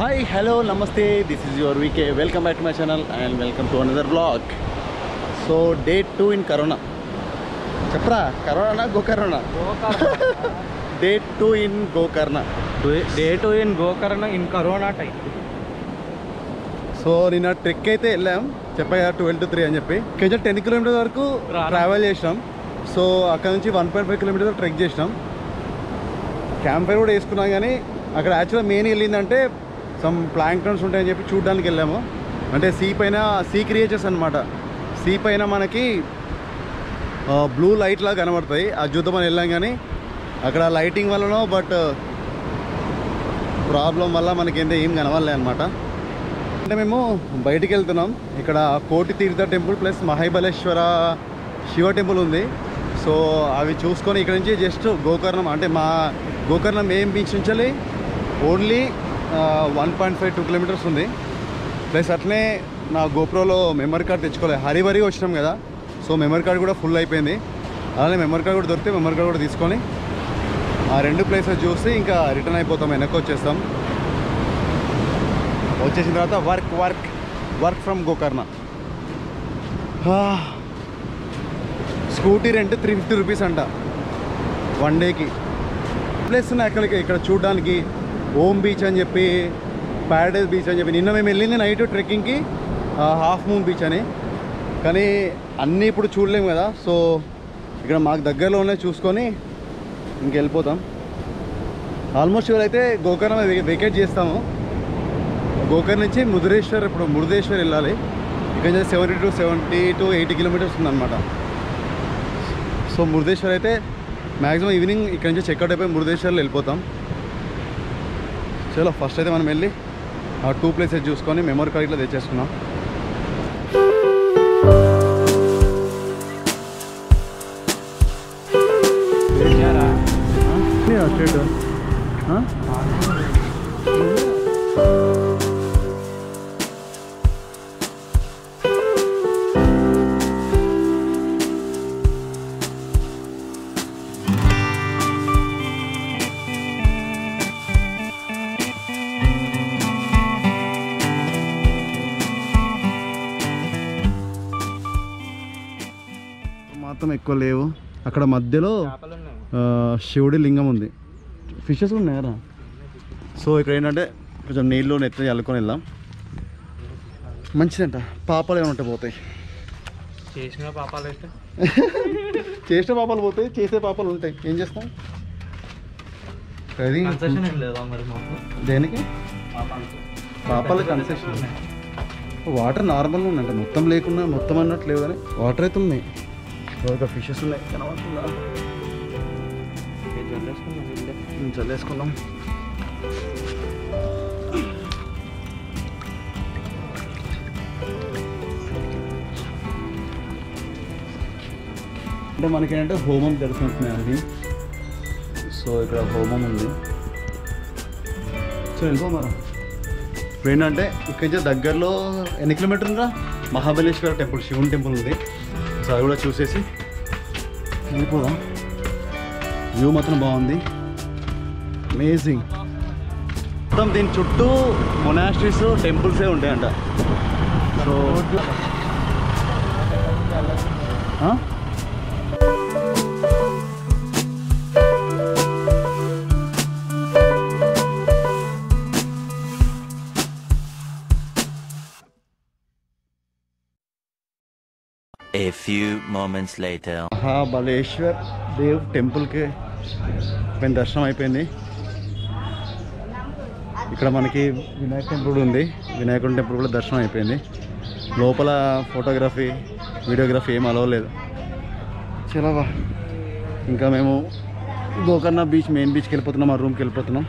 Hi hello నమస్తే this is your VK welcome back to my channel and welcome to another blog so day two in corona చెప్పరా corona గోకరోనా day two in Gokarna day two in Gokarna in corona time so నిన్న trek అయితే వెళ్ళాం చెప్పా కదా twelve to three అని చెప్పి కొంచెం టెన్ కిలోమీటర్ వరకు రా. ట్రావెల్ చేసినాం సో అక్కడ నుంచి one point five kilometer trek చేసినాం క్యాంప్ ఫైర్ కూడా వేసుకున్నాం కానీ అక్కడ యాక్చువల్గా మెయిన్ వెళ్ళిందంటే సమ్ ప్లాంక్టన్స్ ఉంటాయని చెప్పి చూడడానికి వెళ్ళాము అంటే సీ పైన సీ క్రియేచర్స్ అనమాట సీ పైన మనకి బ్లూ లైట్ లాగా కనబడతాయి అది చూద్దామని వెళ్ళాం కానీ అక్కడ లైటింగ్ వల్లనో బట్ ప్రాబ్లం వల్ల మనకి ఏంటో ఏం కనవలే అనమాట అంటే మేము బయటికి వెళ్తున్నాం ఇక్కడ Koti Tirtha temple plus Mahabaleshwara Shiva temple ఉంది సో అవి చూసుకొని ఇక్కడ నుంచి జస్ట్ గోకర్ణం అంటే మా గోకర్ణం మెయిన్ బీచ్ నుంచి only one point five two kilometers ఉంది ప్లస్ అట్లనే నా గోప్రోలో మెమరీ కార్డ్ తెచ్చుకోలేదు హరివరి వచ్చినాం కదా సో మెమరీ కార్డ్ కూడా ఫుల్ అయిపోయింది అలానే మెమరీ కార్డ్ కూడా దొరికితే మెమరీ కార్డ్ కూడా తీసుకొని ఆ రెండు ప్లేసెస్ చూసి ఇంకా రిటర్న్ అయిపోతాం వెనక్కి వచ్చేస్తాం వచ్చేసిన తర్వాత work work work from Gokarna scooty rent three fifty rupees అంట వన్ డేకి ప్లేస్ ఉన్నాయి అక్కడికి ఇక్కడ చూడడానికి ఓమ్ బీచ్ అని చెప్పి ప్యారడైజ్ బీచ్ అని చెప్పి నిన్న మేము వెళ్ళింది నైట్ ట్రెక్కింగ్కి హాఫ్ మూన్ బీచ్ అని కానీ అన్నీ ఇప్పుడు చూడలేము కదా సో ఇక్కడ మాకు దగ్గరలోనే చూసుకొని ఇంకెళ్ళిపోతాం ఆల్మోస్ట్ ఇవాళైతే గోకర్ణ వెకేట్ చేస్తాము గోకర్ణ నుంచి ముదురేశ్వర్ ఇప్పుడు మురుదేశ్వర్ వెళ్ళాలి ఇక్కడ నుంచి seventy two seventy two eighty kilometers ఉందన్నమాట సో మురుదేశ్వర్ అయితే మ్యాక్సిమం ఈవినింగ్ ఇక్కడ నుంచి చెక్అవుట్ అయిపోయి మురుదేశ్వర్లో వెళ్ళిపోతాం చలో ఫస్ట్ అయితే మనం వెళ్ళి ఆ టూ ప్లేసెస్ చూసుకొని మెమరీ కార్డ్ ఇట్లా తెచ్చేసుకున్నాం స్ట్రేట్ మాత్రం ఎక్కువ లేవు అక్కడ మధ్యలో చేపలు ఉన్నాయి ఆ, శివుడి లింగం ఉంది ఫిషెస్ ఉన్నాయరా సో ఇక్కడ ఏంటంటే కొంచెం నీళ్ళు నెత్తి చల్లుకొని వెళ్దాం మంచిదంట పాపాలు ఏమైనా ఉంటే పోతాయి చేసిన పాపాలు అయితే చేసిన పాపాలు పోతాయి చేసే పాపాలు ఉంటాయి ఏం చేస్తాం అది కన్సెషన్ ఏం లేదా మరి మాకు దేనికి పాపాలు కన్సెషన్ వాటర్ నార్మల్గా ఉన్నాయంట మొత్తం లేకున్నా మొత్తం అన్నట్టు లేవు కానీ వాటర్ అయితే ఉన్నాయి ఒక ఫిషెస్ ఉన్నాయి కనబడుతుందా ఉమ్, చల్లేసుకుందాం అంటే మనకేంటంటే హోమం జరుగుతుంటున్నాయి అది సో ఇక్కడ హోమం ఉంది సో వెళ్ళిపో మరి ఇప్పుడు ఏంటంటే ఇక్కడి నుంచి దగ్గరలో ఎన్ని కిలోమీటర్ ఉందా మహాబలేశ్వర టెంపుల్ శివుని టెంపుల్ ఉంది సో అది కూడా చూసేసి వెళ్ళిపోదాం వ్యూ మాత్రం బాగుంది అమేజింగ్ మొత్తం దీని చుట్టూ మొనాస్ట్రీస్ టెంపుల్సే ఉంటాయంట సో ఆ? A few moments later. Mahabaleshwar Dev టెంపుల్కి పోయిన దర్శనం అయిపోయింది ఇక్కడ మనకి వినాయక టెంపుల్ ఉంది వినాయకుడి టెంపుల్ కూడా దర్శనం అయిపోయింది లోపల ఫోటోగ్రఫీ వీడియోగ్రఫీ ఏం అలవలేదు చలవా ఇంకా మేము గోకర్ణ బీచ్ మెయిన్ బీచ్కి వెళ్ళిపోతున్నాం ఆ రూమ్కి వెళ్ళిపోతున్నాం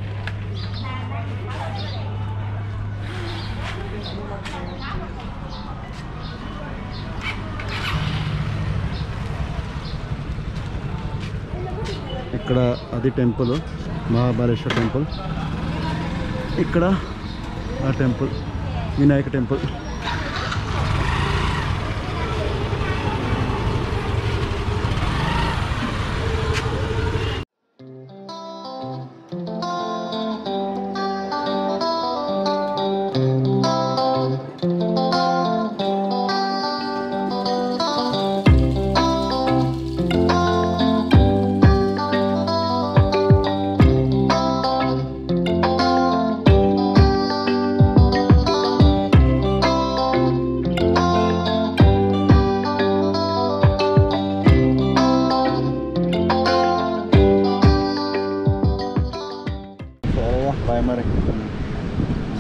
ఇక్కడ అది టెంపుల్ మహాబాలేశ్వర టెంపుల్ ఇక్కడ ఆ temple Vinayaka temple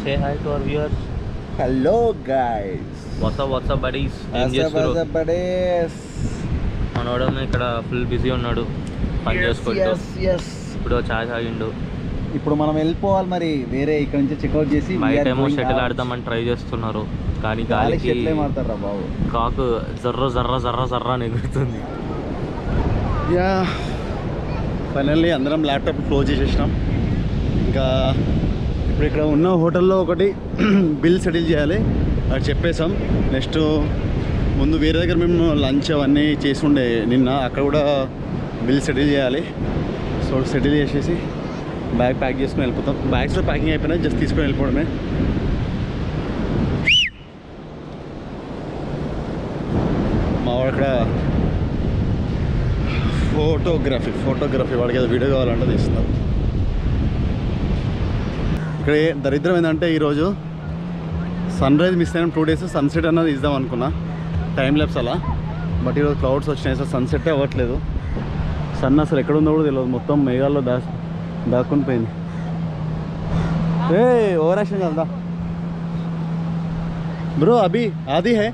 say hi to our viewers hello guys what's up what's up buddies ఏం చేస్తారు మనోడేమో ఇక్కడ ఫుల్ బిజీ ఉన్నాడు పని చేసుకుంటూ ఇప్పుడు చాయ్ తాగిండు ఇప్పుడు మనం వెళ్ళిపోవాలి మరి వేరే ఇక్కడ నుంచి చెక్అవుట్ చేసి బయట ఏమో షటిల్ ఆడదామని ట్రై చేస్తున్నారు కానీ గాలి గాలికి షెట్లే మారుతారా బాబు కాకు జర్ర జర్ర జర్ర జర్ర అని ఎగురుతుంది యా ఫైనల్లీ అందరం ల్యాప్టాప్ క్లోజ్ చేసేసినాం ఇంకా ఇప్పుడు ఇక్కడ ఉన్న హోటల్లో ఒకటి బిల్ సెటిల్ చేయాలి అది చెప్పేసాం నెక్స్ట్ ముందు వేరే దగ్గర మేము లంచ్ అవన్నీ చేసి ఉండే నిన్న అక్కడ కూడా బిల్ సెటిల్ చేయాలి సో సెటిల్ చేసేసి బ్యాగ్ ప్యాక్ చేసుకుని వెళ్ళిపోతాం బ్యాగ్స్లో ప్యాకింగ్ అయిపోయినా జస్ట్ తీసుకొని వెళ్ళిపోవడమే మా వాడు అక్కడ ఫోటోగ్రఫీ ఫోటోగ్రఫీ వాడికి ఏదో వీడియో కావాలంటే తీస్తున్నాం ఇక్కడ ఏ- దరిద్రం ఏంటంటే ఈరోజు సన్ రైజ్ మిస్ అయిన టూ డేస్ సన్సెట్ అన్నది ఇద్దాం అనుకున్నా టైం ల్యాప్స్ అలా బట్ ఈరోజు క్లౌడ్స్ వచ్చినాయి సార్ సన్సెట్ అవ్వట్లేదు సన్ అసలు ఎక్కడ ఉందో కూడా తెలియదు మొత్తం మేఘాల్లో దా దాక్కుని పోయింది ఏ ఓవర్ యాక్షన్ కదా బ్రో అభి ఆది హే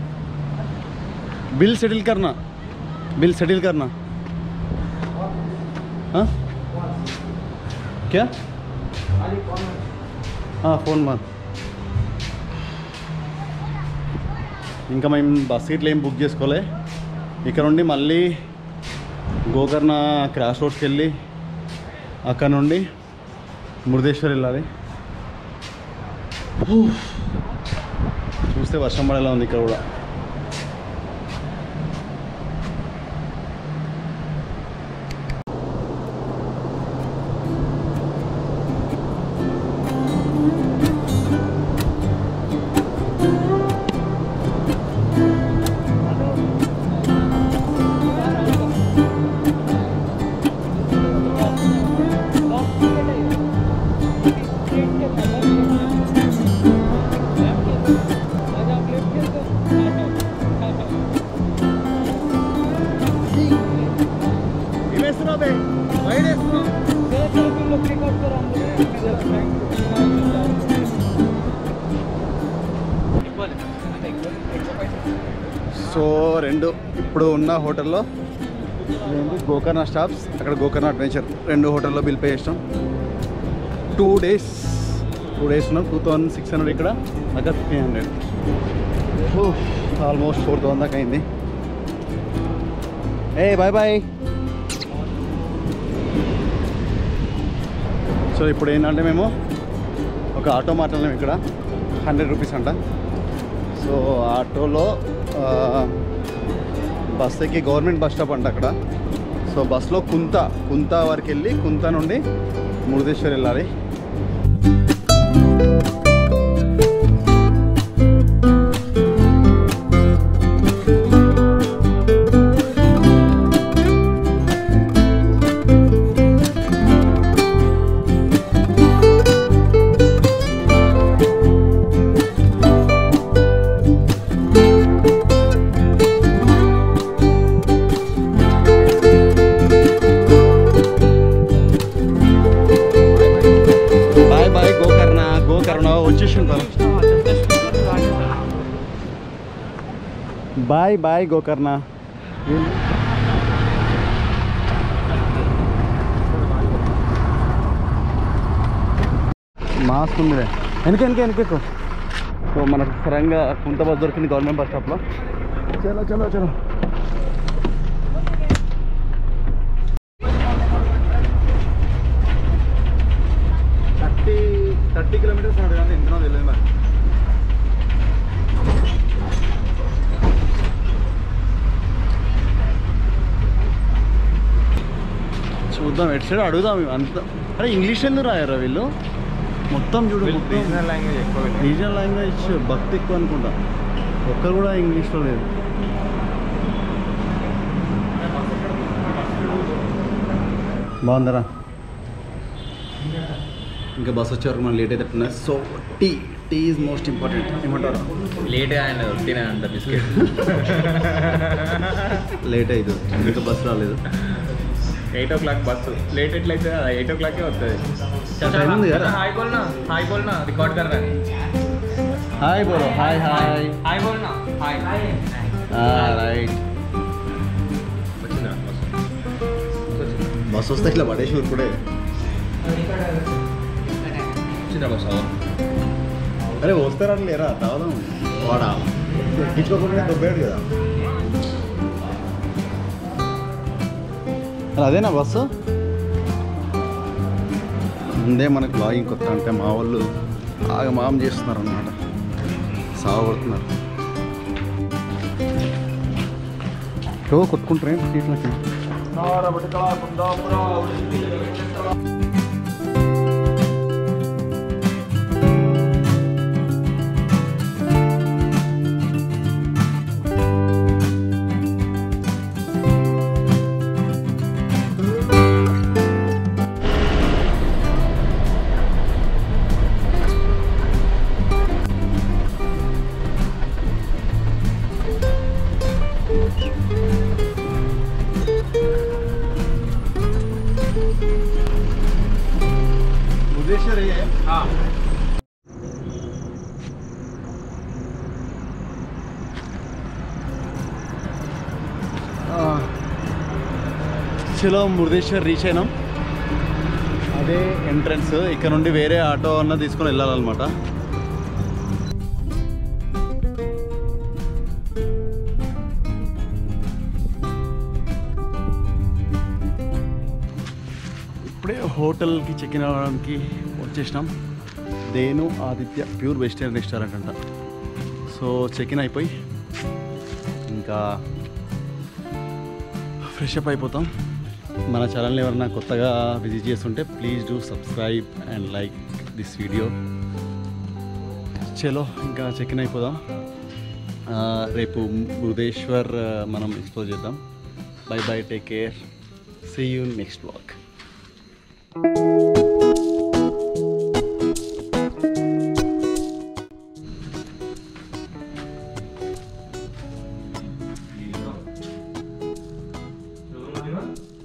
बिल सेटल करना बिल सेटल करना हाँ क्या हाँ ఫోన్ మా ఇంకా మేము బస్ ఇట్లా ఏం బుక్ చేసుకోలే ఇక్కడ నుండి మళ్ళీ గోకర్ణ క్రాస్ రోడ్స్కి వెళ్ళి అక్కడ నుండి మురుదేశ్వర్ వెళ్ళాలి చూస్తే వర్షం పడేలా ఉంది ఇక్కడ కూడా వేస్తున్నావు బే బయట వేస్తున్నావు సో రెండు ఇప్పుడు ఉన్న హోటల్లో ఇదేంటి గోకర్ణ స్టాప్స్ అక్కడ గోకర్ణ అడ్వెంచర్ రెండు హోటల్లో బిల్ పే చేస్తాం టూ డేస్ టూ డేస్ ఉన్నాం టూ థౌజండ్ సిక్స్ హండ్రెడ్ ఇక్కడ అక్కడ three hundred almost four thousand దాకా అయింది ఏ బాయ్ బాయ్ సో ఇప్పుడు ఏంటంటే మేము ఒక ఆటో మాట్లాడినాం ఇక్కడ హండ్రెడ్ రూపీస్ అంట సో ఆటోలో ఆ, బస్ ఎక్కి గవర్నమెంట్ బస్ స్టాప్ అంట అక్కడ సో బస్లో కుంత కుంత వరకు వెళ్ళి కుంత నుండి మురుదేశ్వర్ వెళ్ళాలి బాయ్ బాయ్ గోకర్ణ గోకర్ణ వచ్చేసి ఉంటారు బాయ్ బాయ్ గోకర్ణ మాస్క్ ఉందిలే వెనక వెనక వెనక సో మనకు సరంగా కుంత బస్ దొరికింది గవర్నమెంట్ బస్ స్టాప్లో చలో చలో చలో థర్టీ థర్టీ కిలోమీటర్స్ ఉంటుంది కానీ ఎంతనో తెలియదు మరి చూద్దాం ఎటు సైడ్ అడుగుదాం అంత అరే ఇంగ్లీష్ ఎందుకు రాయారా వీళ్ళు మొత్తం చూడు మొత్తం లాంగ్వేజ్ ఎక్కువ రీజనల్ లాంగ్వేజ్ భక్తి ఎక్కువ అనుకుంటా ఒక్కరు కూడా ఇంగ్లీష్లో లేదు బాగుందరా ఇంకా బస్ వచ్చే వరకు మనం లేట్ అయితే so tea tea is most important ఏమంటారు లేట్ అండ్ తినే అంట బిస్కెట్ లేట్ అయ్యింది ఇంకా బస్ రాలేదు eight o'clock bus late ఎట్లయితే ఎయిట్ ఓ క్లాకే వస్తుంది టైం ఉంది కదా हाय बोलना हाय बोलना रिकॉर्ड कर रहा है హాయ్ బోలో హాయ్ హాయ్ हाय बोलना हाय రైట్ బస్ వస్తే ఇట్లా పడేసి ఇప్పుడే చిన్న బస్ అరే వస్తారా లేరా తాగదాం వాడా ఎక్కించుకోకుండా దొబ్బాడు కదా అరే అదేనా బస్సు ముందే మనకు లాగింగ్ కొత్త అంటే మా వాళ్ళు బాగా మాం చేస్తున్నారు అనమాట సాగొడుతున్నారు ఏవో కొట్టుకుంటారేం సీట్లకి उद्देश्य ये है हाँ చలో మురుదేశ్వర్ రీచ్ అయినాం అదే ఎంట్రన్స్ ఇక్కడ నుండి వేరే ఆటో అన్న తీసుకొని వెళ్ళాలన్నమాట ఇప్పుడే హోటల్కి చెక్ ఇన్ అవ్వడానికి వచ్చేసినాం దేను ఆదిత్య ప్యూర్ వెజిటేరియన్ రెస్టారెంట్ అంట సో చెక్ ఇన్ అయిపోయి ఇంకా ఫ్రెష్ అప్ అయిపోతాం మన ఛానల్ని ఎవరైనా కొత్తగా విజిట్ చేస్తుంటే please do subscribe and like this video చలో ఇంకా చెక్ ఇన్ అయిపోదాం ఆ, రేపు బృహదేశ్వర్ ఆ, మనం ఎక్స్ప్లోర్ చేద్దాం bye bye take care see you next blog Belum lagi, Mas?